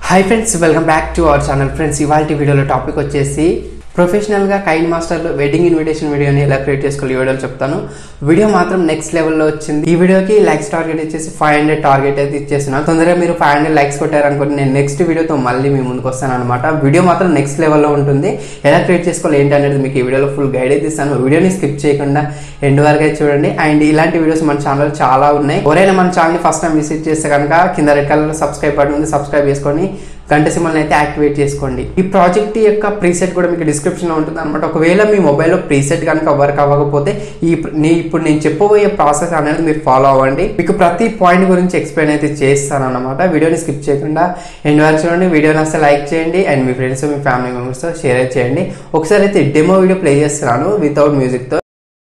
hi friends welcome back to our channel friends ఇవాళ వీడియోలో topic వచ్చేసి ప్రొఫెషనల్గా కైన్ మాస్టర్లో వెడ్డింగ్ ఇన్విటేషన్ వీడియోని ఎలా క్రియేట్ చేసుకోవాలి ఈ వీడియోలో చెప్తాను వీడియో మాత్రం నెక్స్ట్ లెవెల్లో వచ్చింది ఈ వీడియోకి లైక్స్ టార్గెట్ ఇచ్చేసి ఫైవ్ హండ్రెడ్ టార్గెట్ అయితే ఇచ్చేస్తున్నాను తొందరగా మీరు ఫైవ్ హండ్రెడ్ లైక్స్ కొట్టారనుకోండి నేను నెక్స్ట్ వీడియోతో మళ్ళీ మీ ముందుకు వస్తాను అనమాట వీడియో మాత్రం నెక్స్ట్ లెవెల్లో ఉంటుంది ఎలా క్రియేట్ చేసుకోవాలి ఏంటి అనేది మీకు ఈ వీడియోలో ఫుల్ గైడ్ అయితే ఇస్తాను వీడియోని స్కిప్ చేయకుండా ఎండ్ వరకు అయితే చూడండి అండ్ ఇలాంటి వీడియోస్ మన ఛానల్ చాలా ఉన్నాయి ఎవరైనా మన ఛానల్ని ఫస్ట్ టైం విజిట్ చేస్తే కనుక కింద రెడ్ కలర్ సబ్స్క్రైబ్ బటన్ ఉంది సబ్స్క్రైబ్ చేసుకొని గంట సింబల్ని అయితే యాక్టివేట్ చేసుకోండి ఈ ప్రాజెక్ట్ యొక్క ప్రీసెట్ కూడా మీకు డిస్క్రిప్షన్లో ఉంటుంది అనమాట ఒకవేళ మీ మొబైల్లో ప్రీసెట్ కనుక వర్క్ అవ్వకపోతే ఈ నీ ఇప్పుడు నేను చెప్పబోయే ప్రాసెస్ అనేది మీరు ఫాలో అవ్వండి మీకు ప్రతి పాయింట్ గురించి ఎక్స్ప్లెయిన్ అయితే చేస్తాను అనమాట వీడియోని స్కిప్ చేయకుండా ఎండ్ వరకు చూడండి వీడియోని వస్తే లైక్ చేయండి అండ్ మీ ఫ్రెండ్స్ మీ ఫ్యామిలీ మెంబర్స్తో షేర్ అయితే చేయండి ఒకసారి అయితే డెమో వీడియో ప్లే చేస్తున్నాను వితౌట్ మ్యూజిక్తో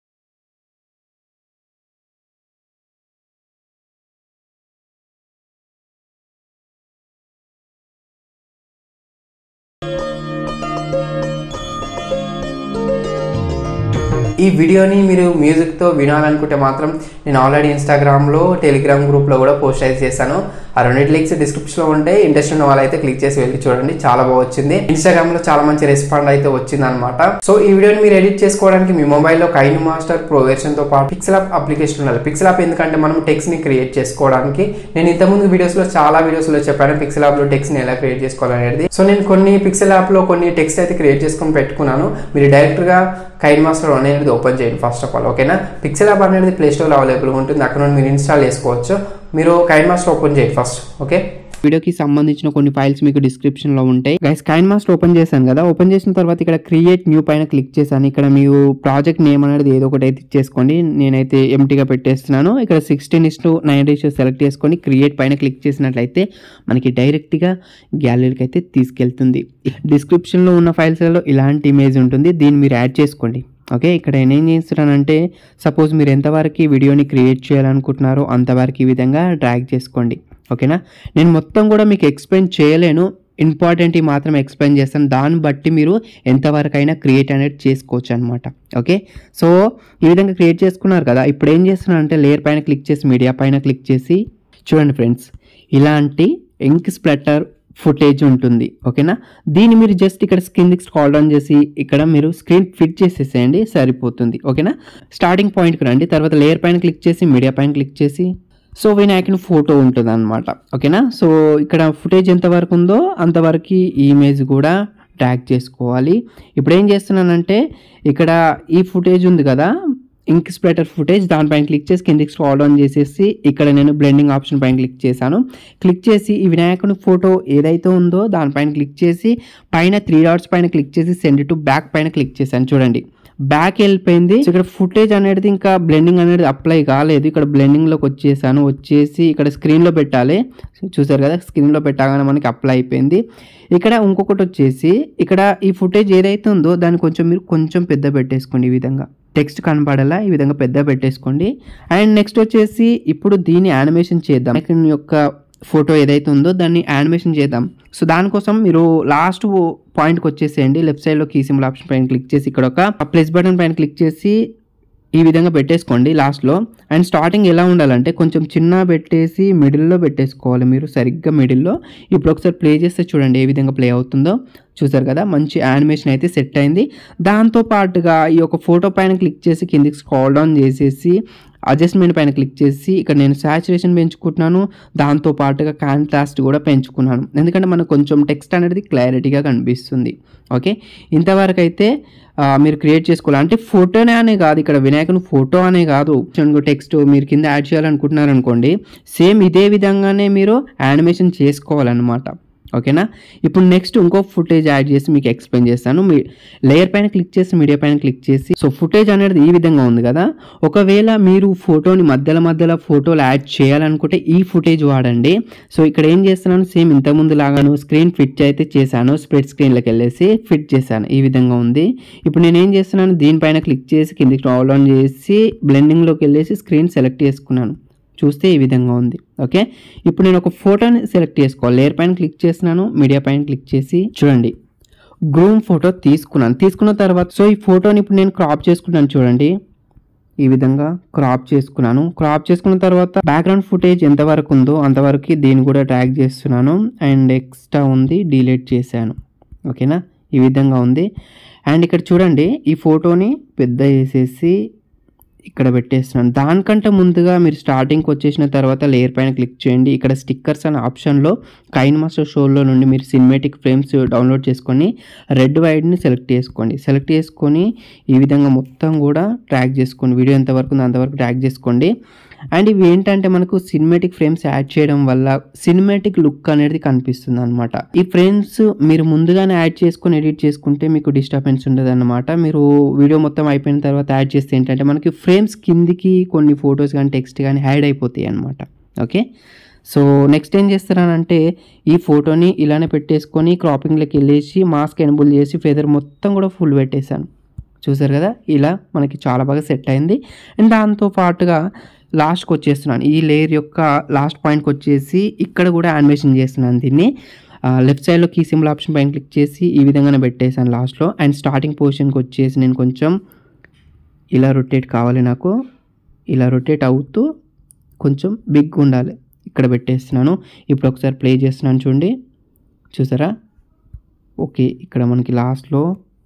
ఈ వీడియోని మీరు మ్యూజిక్తో వినాలనుకుంటే మాత్రం నేను ఆల్రెడీ ఇన్స్టాగ్రామ్లో టెలిగ్రామ్ గ్రూప్లో కూడా పోస్ట్ అయితే చేశాను ఆ రెండింటి లింక్స్ డిస్క్రిప్షన్లో ఉంటే ఇంట్రెస్ట్ ఉన్న వాళ్ళైతే క్లిక్ చేసి వెళ్ళి చూడండి చాలా బాగా వచ్చింది ఇన్స్టాగ్రామ్లో చాలా మంచి రెస్పాండ్ అయితే వచ్చింది అనమాట సో ఈ వీడియోని మీరు ఎడిట్ చేసుకోవడానికి మీ మొబైల్లో కైన్ మాస్టర్ ప్రో వెర్షన్తో పాటు పిక్సెల్ యాప్ అప్లికేషన్ ఉండాలి పిక్సెల్ యాప్ ఎందుకంటే మనం టెక్స్ట్ని క్రియేట్ చేసుకోవడానికి నేను ఇంతకుముందు వీడియోస్లో చాలా వీడియోస్లో చెప్పాను పిక్సెల్ యాప్లో టెక్స్ట్ని ఎలా క్రియేట్ చేసుకోవాలనేది సో నేను కొన్ని పిక్సెల్ యాప్లో కొన్ని టెక్స్ట్ అయితే క్రియేట్ చేసుకొని పెట్టుకున్నాను మీరు డైరెక్ట్గా కైన్ మాస్టర్ అనేది ఓపెన్ చేయండి ఫస్ట్ ఆఫ్ ఆల్ ఓకేనా పిక్సెల్ యాప్ అనేది ప్లే స్టోర్లో అవైలబుల్ ఉంటుంది అక్కడ నుండి మీరు ఇన్స్టాల్ చేసుకోవచ్చు మీరు కైన్ మాస్టర్ ఓపెన్ చేయండి ఫస్ట్ ఓకే వీడియోకి సంబంధించిన కొన్ని ఫైల్స్ మీకు డిస్క్రిప్షన్ లో ఉంటాయి గైస్ కైన్ మాస్టర్ ఓపెన్ చేశాను కదా ఓపెన్ చేసిన తర్వాత ఇక్కడ క్రియేట్ న్యూ పైన క్లిక్ చేశాను ఇక్కడ మీరు ప్రాజెక్ట్ నేమ్ అనేది ఏదో ఒకటి అయితే ఇచ్చేసుకోండి నేనైతే ఎంటీగా పెట్టేస్తున్నాను ఇక్కడ sixteen is to nine ratio select చేసుకొని క్రియేట్ పైన క్లిక్ చేసినట్లయితే మనకి డైరెక్ట్గా గ్యాలరీకి అయితే తీసుకెళ్తుంది డిస్క్రిప్షన్లో ఉన్న ఫైల్స్లలో ఇలాంటి ఇమేజ్ ఉంటుంది దీన్ని మీరు యాడ్ చేసుకోండి ఓకే ఇక్కడ నేనేం చేస్తున్నానంటే సపోజ్ మీరు ఎంతవరకు వీడియోని క్రియేట్ చేయాలనుకుంటున్నారో అంతవరకు ఈ విధంగా డ్రాగ్ చేసుకోండి ఓకేనా నేను మొత్తం కూడా మీకు ఎక్స్ప్లెయిన్ చేయలేను ఇంపార్టెంట్ మాత్రం ఎక్స్ప్లెయిన్ చేస్తాను దాన్ని బట్టి మీరు ఎంతవరకు అయినా క్రియేట్ అనేది చేసుకోవచ్చు అనమాట ఓకే సో ఈ విధంగా క్రియేట్ చేసుకున్నారు కదా ఇప్పుడు ఏం చేస్తున్నాను అంటే లేయర్ పైన క్లిక్ చేసి మీడియా పైన క్లిక్ చేసి చూడండి ఫ్రెండ్స్ ఇలాంటి ఇంక్ స్ప్లెటర్ ఫుటేజ్ ఉంటుంది ఓకేనా దీన్ని మీరు జస్ట్ ఇక్కడ కిందికి స్కాల్ డౌన్ చేసి ఇక్కడ మీరు స్క్రీన్ ఫిట్ చేసేసేయండి సరిపోతుంది ఓకేనా స్టార్టింగ్ పాయింట్కి రండి తర్వాత లేయర్ పైన క్లిక్ చేసి మీడియా పైన క్లిక్ చేసి సో వినాయకుని ఫోటో ఉంటుంది అనమాట ఓకేనా సో ఇక్కడ ఫుటేజ్ ఎంతవరకు ఉందో అంతవరకు ఈ ఇమేజ్ కూడా ట్రాక్ చేసుకోవాలి ఇప్పుడు ఏం చేస్తున్నానంటే ఇక్కడ ఈ ఫుటేజ్ ఉంది కదా ఇంక్ స్ప్లెటర్ ఫుటేజ్ దానిపైన క్లిక్ చేసి కిందికి స్క్రాల్ డౌన్ చేసేసి ఇక్కడ నేను బ్లెండింగ్ ఆప్షన్ పైన క్లిక్ చేశాను క్లిక్ చేసి ఈ వినాయకుని ఫోటో ఏదైతే ఉందో దానిపైన క్లిక్ చేసి పైన త్రీ డాట్స్ పైన క్లిక్ చేసి సెండ్ టు బ్యాక్ పైన క్లిక్ చేశాను చూడండి బ్యాక్ వెళ్ళిపోయింది సో ఇక్కడ ఫుటేజ్ అనేది ఇంకా బ్లెండింగ్ అనేది అప్లై కాలేదు ఇక్కడ బ్లెండింగ్లోకి వచ్చేసాను వచ్చేసి ఇక్కడ స్క్రీన్లో పెట్టాలి చూసారు కదా స్క్రీన్లో పెట్టగానే మనకి అప్లై అయిపోయింది ఇక్కడ ఇంకొకటి వచ్చేసి ఇక్కడ ఈ ఫుటేజ్ ఏదైతే ఉందో దాన్ని కొంచెం మీరు కొంచెం పెద్ద పెట్టేసుకోండి ఈ విధంగా టెక్స్ట్ కనపడేలా ఈ విధంగా పెద్ద పెట్టేసుకోండి అండ్ నెక్స్ట్ వచ్చేసి ఇప్పుడు దీన్ని యానిమేషన్ చేద్దాం యొక్క ఫోటో ఏదైతే ఉందో దాన్ని యానిమేషన్ చేద్దాం సో దానికోసం మీరు లాస్ట్ పాయింట్కి వచ్చేసేయండి లెఫ్ట్ సైడ్లో కీ సింబల్ ఆప్షన్ పైన క్లిక్ చేసి ఇక్కడ ఒక ప్లస్ బటన్ పైన క్లిక్ చేసి ఈ విధంగా పెట్టేసుకోండి లాస్ట్లో అండ్ స్టార్టింగ్ ఎలా ఉండాలంటే కొంచెం చిన్న పెట్టేసి మిడిల్లో పెట్టేసుకోవాలి మీరు సరిగ్గా మిడిల్లో ఇప్పుడు ఒకసారి ప్లే చేస్తే చూడండి ఏ విధంగా ప్లే అవుతుందో చూసారు కదా మంచి యానిమేషన్ అయితే సెట్ అయింది దాంతో పాటుగా ఈ యొక్క ఫోటో పైన క్లిక్ చేసి కిందికి స్క్రాల్ డౌన్ చేసేసి అడ్జస్ట్మెంట్ పైన క్లిక్ చేసి ఇక్కడ నేను సాచురేషన్ పెంచుకుంటున్నాను దాంతో పాటుగా కాంట్రాస్ట్ కూడా పెంచుకున్నాను ఎందుకంటే మనకు కొంచెం టెక్స్ట్ అనేది క్లారిటీగా కనిపిస్తుంది ఓకే ఇంతవరకు అయితే మీరు క్రియేట్ చేసుకోవాలి అంటే ఫోటోనే అనే కాదు ఇక్కడ వినాయకుని ఫోటో అనే కాదు టెక్స్ట్ మీరు కింద యాడ్ చేయాలనుకుంటున్నారు అనుకోండి సేమ్ ఇదే విధంగానే మీరు యానిమేషన్ చేసుకోవాలన్నమాట ఓకేనా ఇప్పుడు నెక్స్ట్ ఇంకో ఫుటేజ్ యాడ్ చేసి మీకు ఎక్స్ప్లెయిన్ చేస్తాను మీ లేయర్ పైన క్లిక్ చేసి మీడియా పైన క్లిక్ చేసి సో ఫుటేజ్ అనేది ఈ విధంగా ఉంది కదా ఒకవేళ మీరు ఫోటోని మధ్యలో మధ్యలో ఫోటోలు యాడ్ చేయాలనుకుంటే ఈ ఫుటేజ్ వాడండి సో ఇక్కడ ఏం చేస్తున్నాను సేమ్ ఇంతకుముందు లాగాను స్క్రీన్ ఫిట్ అయితే చేశాను స్ప్రెడ్ స్క్రీన్లోకి వెళ్ళేసి ఫిట్ చేశాను ఈ విధంగా ఉంది ఇప్పుడు నేను ఏం చేస్తున్నాను దీనిపైన క్లిక్ చేసి కిందికి స్క్రాల్ ఆన్ చేసి బ్లెండింగ్లోకి వెళ్ళేసి స్క్రీన్ సెలెక్ట్ చేసుకున్నాను చూస్తే ఈ విధంగా ఉంది ఓకే ఇప్పుడు నేను ఒక ఫోటోని సెలెక్ట్ చేసుకోవాలి లేయర్ పైన క్లిక్ చేసినాను మీడియా పైన క్లిక్ చేసి చూడండి గ్రూమ్ ఫోటో తీసుకున్నాను తీసుకున్న తర్వాత సో ఈ ఫోటోని ఇప్పుడు నేను క్రాప్ చేసుకున్నాను చూడండి ఈ విధంగా క్రాప్ చేసుకున్నాను క్రాప్ చేసుకున్న తర్వాత బ్యాక్గ్రౌండ్ ఫుటేజ్ ఎంతవరకు ఉందో అంతవరకు దీన్ని కూడా ట్రాక్ చేస్తున్నాను అండ్ ఎక్స్ట్రా ఉంది డిలీట్ చేశాను ఓకేనా ఈ విధంగా ఉంది అండ్ ఇక్కడ చూడండి ఈ ఫోటోని పెద్ద చేసేసి ఇక్కడ పెట్టేస్తున్నాను దానికంటే ముందుగా మీరు స్టార్టింగ్కి వచ్చేసిన తర్వాత లేయర్ పైన క్లిక్ చేయండి ఇక్కడ స్టిక్కర్స్ అనే ఆప్షన్లో కైన్ మాస్టర్ షోలో నుండి మీరు సినిమేటిక్ ఫ్రేమ్స్ డౌన్లోడ్ చేసుకొని రెడ్ వైడ్ని సెలెక్ట్ చేసుకోండి సెలెక్ట్ చేసుకొని ఈ విధంగా మొత్తం కూడా ట్రాక్ చేసుకోండి వీడియో ఎంతవరకు ఉందో అంతవరకు ట్రాక్ చేసుకోండి అండ్ ఇవి ఏంటంటే మనకు సినిమేటిక్ ఫ్రేమ్స్ యాడ్ చేయడం వల్ల సినిమేటిక్ లుక్ అనేది కనిపిస్తుంది అనమాట ఈ ఫ్రేమ్స్ మీరు ముందుగానే యాడ్ చేసుకొని ఎడిట్ చేసుకుంటే మీకు డిస్టర్బెన్స్ ఉండదు అనమాట మీరు వీడియో మొత్తం అయిపోయిన తర్వాత యాడ్ చేస్తే ఏంటంటే మనకి ఫ్రేమ్స్ కిందికి కొన్ని ఫొటోస్ కానీ టెక్స్ట్ కానీ యాడ్ అయిపోతాయి అనమాట ఓకే సో నెక్స్ట్ ఏం చేస్తారనంటే ఈ ఫోటోని ఇలానే పెట్టేసుకొని క్రాపింగ్లోకి వెళ్ళేసి మాస్క్ ఎనబుల్ చేసి ఫెదర్ మొత్తం కూడా ఫుల్ పెట్టేశాను చూసారు కదా ఇలా మనకి చాలా బాగా సెట్ అయింది అండ్ దాంతో పాటుగా లాస్ట్కి వచ్చేస్తున్నాను ఈ లేయర్ యొక్క లాస్ట్ పాయింట్కి వచ్చేసి ఇక్కడ కూడా యానిమేషన్ చేస్తున్నాను దీన్ని లెఫ్ట్ సైడ్లో కీ సింబల్ ఆప్షన్ పైన క్లిక్ చేసి ఈ విధంగానే పెట్టేశాను లాస్ట్లో అండ్ స్టార్టింగ్ పొజిషన్కి వచ్చేసి నేను కొంచెం ఇలా రొటేట్ కావాలి నాకు ఇలా రొటేట్ అవుతూ కొంచెం బిగ్ ఉండాలి ఇక్కడ పెట్టేస్తున్నాను ఇప్పుడు ఒకసారి ప్లే చేస్తున్నాను చూడండి చూసారా ఓకే ఇక్కడ మనకి లాస్ట్లో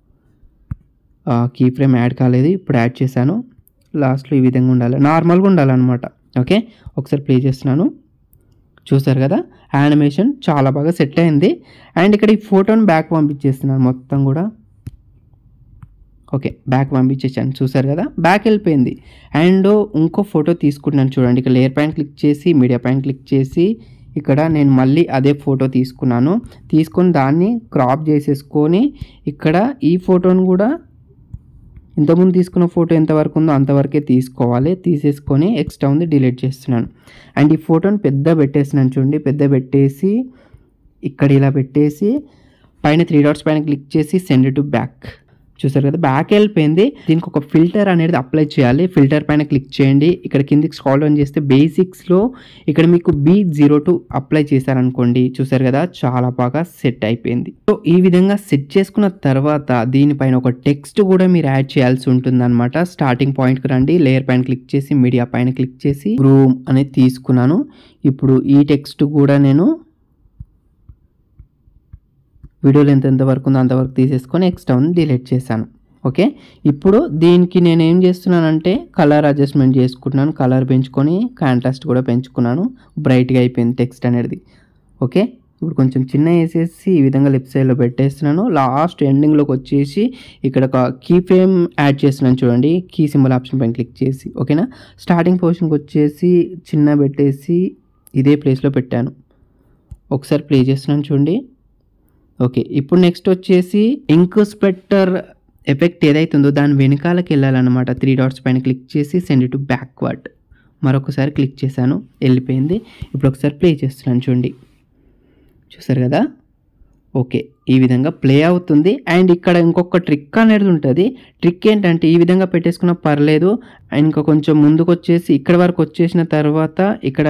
కీ ఫ్రేమ్ యాడ్ కాలేదు ఇప్పుడు యాడ్ చేశాను లాస్ట్లో ఈ విధంగా ఉండాలి నార్మల్గా ఉండాలన్నమాట ఓకే ఒకసారి ప్లే చేస్తున్నాను చూసారు కదా యానిమేషన్ చాలా బాగా సెట్ అయింది అండ్ ఇక్కడ ఈ ఫోటోని బ్యాక్ పంపించేస్తున్నాను మొత్తం కూడా ఓకే బ్యాక్ పంపించేసాను చూసారు కదా బ్యాక్ వెళ్ళిపోయింది అండ్ ఇంకో ఫోటో తీసుకుంటున్నాను చూడండి ఇక్కడ లేయర్ పైన క్లిక్ చేసి మీడియా పైన క్లిక్ చేసి ఇక్కడ నేను మళ్ళీ అదే ఫోటో తీసుకున్నాను తీసుకొని దాన్ని క్రాప్ చేసేసుకొని ఇక్కడ ఈ ఫోటోని కూడా ఇంతకుముందు తీసుకున్న ఫోటో ఎంతవరకు ఉందో అంతవరకే తీసుకోవాలి తీసేసుకొని ఎక్స్ట్రా ఉంది డిలీట్ చేస్తున్నాను అండ్ ఈ ఫోటోని పెద్ద పెట్టేస్తున్నాను చూడండి పెద్ద పెట్టేసి ఇక్కడ ఇలా పెట్టేసి పైన త్రీ డాట్స్ పైన క్లిక్ చేసి సెండ్ టు బ్యాక్ చూసారు కదా బ్యాక్ వెళ్ళిపోయింది దీనికి ఒక ఫిల్టర్ అనేది అప్లై చేయాలి ఫిల్టర్ పైన క్లిక్ చేయండి ఇక్కడ కిందికి స్క్రాల్ డౌన్ చేస్తే బేసిక్స్లో ఇక్కడ మీకు బీ జీరో టూ అప్లై చేశారనుకోండి చూసారు కదా చాలా బాగా సెట్ అయిపోయింది సో ఈ విధంగా సెట్ చేసుకున్న తర్వాత దీనిపైన ఒక టెక్స్ట్ కూడా మీరు యాడ్ చేయాల్సి ఉంటుంది అనమాట స్టార్టింగ్ పాయింట్కి రండి లేయర్ పైన క్లిక్ చేసి మీడియా పైన క్లిక్ చేసి రూమ్ అనేది తీసుకున్నాను ఇప్పుడు ఈ టెక్స్ట్ కూడా నేను వీడియోలో ఎంత ఎంతవరకు ఉందో అంతవరకు తీసేసుకొని ఎక్స్ట్రా ఉంది డిలీట్ చేశాను ఓకే ఇప్పుడు దీనికి నేను ఏం చేస్తున్నానంటే కలర్ అడ్జస్ట్మెంట్ చేసుకుంటున్నాను కలర్ పెంచుకొని కాంట్రాస్ట్ కూడా పెంచుకున్నాను బ్రైట్గా అయిపోయింది టెక్స్ట్ అనేది ఓకే ఇప్పుడు కొంచెం చిన్న వేసేసి ఈ విధంగా లెఫ్ట్ సైడ్లో పెట్టేస్తున్నాను లాస్ట్ ఎండింగ్లోకి వచ్చేసి ఇక్కడ ఒక కీ ఫ్రేమ్ యాడ్ చేస్తున్నాను చూడండి కీ సింబల్ ఆప్షన్ పైన క్లిక్ చేసి ఓకేనా స్టార్టింగ్ పొజిషన్కి వచ్చేసి చిన్న పెట్టేసి ఇదే ప్లేస్లో పెట్టాను ఒకసారి ప్లే చేస్తున్నాను చూడండి ఓకే ఇప్పుడు నెక్స్ట్ వచ్చేసి ఇంక్ స్పెక్టర్ ఎఫెక్ట్ ఏదైతే ఉందో దాని వెనకాలకి వెళ్ళాలన్నమాట త్రీ డాట్స్ పైన క్లిక్ చేసి సెండ్ టు బ్యాక్వర్డ్ మరొకసారి క్లిక్ చేశాను వెళ్ళిపోయింది ఇప్పుడు ఒకసారి ప్లే చేస్తున్నాను చూడండి చూసారు కదా ఓకే ఈ విధంగా ప్లే అవుతుంది అండ్ ఇక్కడ ఇంకొక ట్రిక్ అనేది ఉంటుంది ట్రిక్ ఏంటంటే ఈ విధంగా పెట్టేసుకున్న పర్లేదు అండ్ ఇంకా కొంచెం ముందుకు వచ్చేసి ఇక్కడ వరకు వచ్చేసిన తర్వాత ఇక్కడ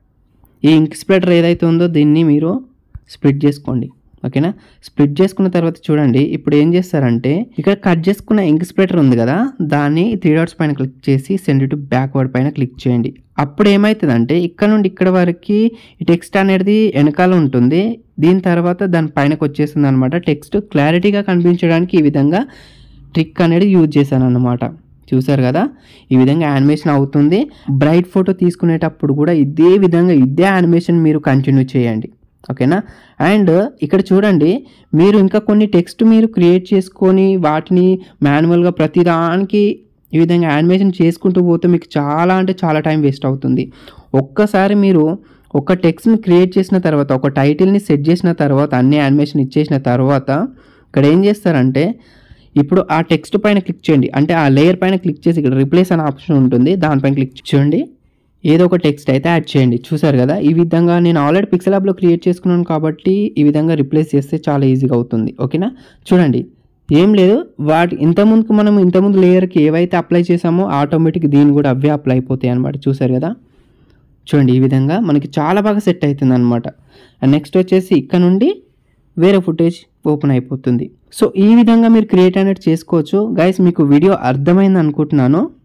ఈ ఇంక్ స్ప్రెడర్ ఏదైతే ఉందో దీన్ని మీరు స్ప్లిట్ చేసుకోండి ఓకేనా స్ప్లిట్ చేసుకున్న తర్వాత చూడండి ఇప్పుడు ఏం చేస్తారంటే ఇక్కడ కట్ చేసుకున్న ఇంక్ స్ప్రెటర్ ఉంది కదా దాన్ని త్రీ డాట్స్ పైన క్లిక్ చేసి సెండ్ టు బ్యాక్వర్డ్ పైన క్లిక్ చేయండి అప్పుడు ఏమవుతుందంటే ఇక్కడ నుండి ఇక్కడ వరకు ఈ టెక్స్ట్ అనేది వెనకాల ఉంటుంది దీని తర్వాత దాని పైనకి వచ్చేస్తుంది అనమాట టెక్స్ట్ క్లారిటీగా కనిపించడానికి ఈ విధంగా ట్రిక్ అనేది యూజ్ చేశాను అనమాట చూసారు కదా ఈ విధంగా యానిమేషన్ అవుతుంది బ్రైట్ ఫోటో తీసుకునేటప్పుడు కూడా ఇదే విధంగా ఇదే యానిమేషన్ మీరు కంటిన్యూ చేయండి ఓకేనా అండ్ ఇక్కడ చూడండి మీరు ఇంకా కొన్ని టెక్స్ట్ మీరు క్రియేట్ చేసుకొని వాటిని మాన్యువల్గా ప్రతిదానికి ఈ విధంగా యానిమేషన్ చేసుకుంటూ పోతే మీకు చాలా అంటే చాలా టైం వేస్ట్ అవుతుంది ఒక్కసారి మీరు ఒక టెక్స్ట్ని క్రియేట్ చేసిన తర్వాత ఒక టైటిల్ని సెట్ చేసిన తర్వాత అన్ని యానిమేషన్ ఇచ్చేసిన తర్వాత ఇక్కడ ఏం చేస్తారంటే ఇప్పుడు ఆ టెక్స్ట్ పైన క్లిక్ చేయండి అంటే ఆ లేయర్ పైన క్లిక్ చేసి ఇక్కడ రిప్లేస్ అనే ఆప్షన్ ఉంటుంది దానిపైన క్లిక్ చేయండి ఏదో ఒక టెక్స్ట్ అయితే యాడ్ చేయండి చూసారు కదా ఈ విధంగా నేను ఆల్రెడీ పిక్సెల్ యాప్లో క్రియేట్ చేసుకున్నాను కాబట్టి ఈ విధంగా రిప్లేస్ చేస్తే చాలా ఈజీగా అవుతుంది ఓకేనా చూడండి ఏం లేదు వాటి ఇంతకుముందుకు మనం ఇంతకుముందు లేయర్కి ఏవైతే అప్లై చేసామో ఆటోమేటిక్ దీన్ని కూడా అవే అప్లై అయిపోతాయి అనమాట చూసారు కదా చూడండి ఈ విధంగా మనకి చాలా బాగా సెట్ అవుతుంది అనమాట నెక్స్ట్ వచ్చేసి ఇక్కడ నుండి వేరే ఫుటేజ్ ఓపెన్ అయిపోతుంది సో ఈ విధంగా మీరు క్రియేట్ అనేది చేసుకోవచ్చు గైస్ మీకు వీడియో అర్థమైంది అనుకుంటున్నాను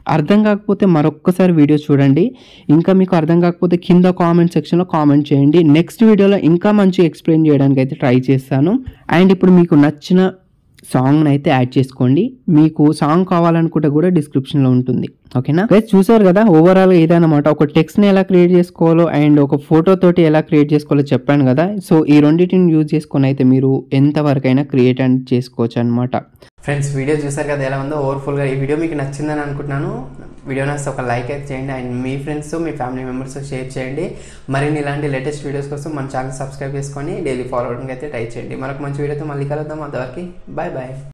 అర్థం కాకపోతే మరొక్కసారి వీడియో చూడండి ఇంకా మీకు అర్థం కాకపోతే కింద కామెంట్ సెక్షన్లో కామెంట్ చేయండి నెక్స్ట్ వీడియోలో ఇంకా మంచిగా ఎక్స్ప్లెయిన్ చేయడానికి అయితే ట్రై చేస్తాను అండ్ ఇప్పుడు మీకు నచ్చిన సాంగ్ని అయితే యాడ్ చేసుకోండి మీకు సాంగ్ కావాలనుకుంటే కూడా డిస్క్రిప్షన్లో ఉంటుంది ఓకేనా గైస్ చూసారు కదా ఓవరాల్ ఏదన్నమాట ఒక టెక్స్ట్ని ఎలా క్రియేట్ చేసుకోవాలో అండ్ ఒక ఫోటో తోటి ఎలా క్రియేట్ చేసుకోవాలో చెప్పాను కదా సో ఈ రెండింటిని యూజ్ చేసుకొని అయితే మీరు ఎంతవరకైనా క్రియేట్ అని చేసుకోవచ్చు అనమాట ఫ్రెండ్స్ వీడియో చూసారు కదా ఎలా ఉందో ఓవర్ఫుల్గా ఈ వీడియో మీకు నచ్చిందని అనుకుంటున్నాను వీడియో నచ్చితే ఒక లైక్ అయితే చేయండి అండ్ మీ ఫ్రెండ్స్ మీ ఫ్యామిలీ మెంబర్స్ షేర్ చేయండి మరిన్ని ఇలాంటి లేటెస్ట్ వీడియోస్ కోసం మన ఛానల్ సబ్స్క్రైబ్ చేసుకొని డైలీ ఫాలో అవడానికి అయితే ట్రై చేయండి మరొక మంచి వీడియోతో మళ్ళీ కలుద్దాం అంతవరకు బాయ్ బాయ్